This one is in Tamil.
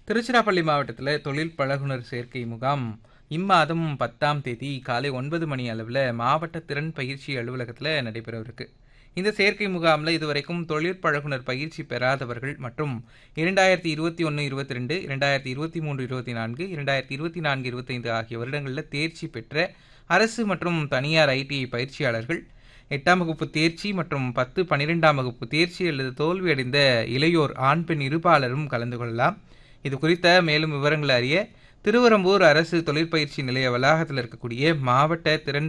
திருச்சிராப்பள்ளி மாவட்டத்தில் தொழில் பழகுனர் சேர்க்கை முகாம் இம்மாதம் பத்தாம் தேதி காலை ஒன்பது மணி அளவில் மாவட்ட திறன் பயிற்சி அலுவலகத்தில் நடைபெறவிருக்கு இந்த சேர்க்கை முகாமில் இதுவரைக்கும் தொழில் பழகுனர் பயிற்சி பெறாதவர்கள் மற்றும் இரண்டாயிரத்தி இருபத்தி ஒன்று இருபத்தி ரெண்டு இரண்டாயிரத்தி இருபத்தி மூன்று இருபத்தி நான்கு இரண்டாயிரத்தி இருபத்தி நான்கு இருபத்தைந்து ஆகிய வருடங்களில் தேர்ச்சி பெற்ற அரசு மற்றும் தனியார் ஐடிஐ பயிற்சியாளர்கள் எட்டாம் வகுப்பு தேர்ச்சி மற்றும் பத்து பன்னிரெண்டாம் வகுப்பு தேர்ச்சி அல்லது தோல்வியடைந்த இளையோர் ஆண் பெண் இருபாலரும் கலந்து கொள்ளலாம் இது குறித்த மேலும் விவரங்களை அறிய திருவரம்பூர் அரசு தொழிற்பயிற்சி நிலைய வளாகத்தில் இருக்கக்கூடிய மாவட்ட திறன்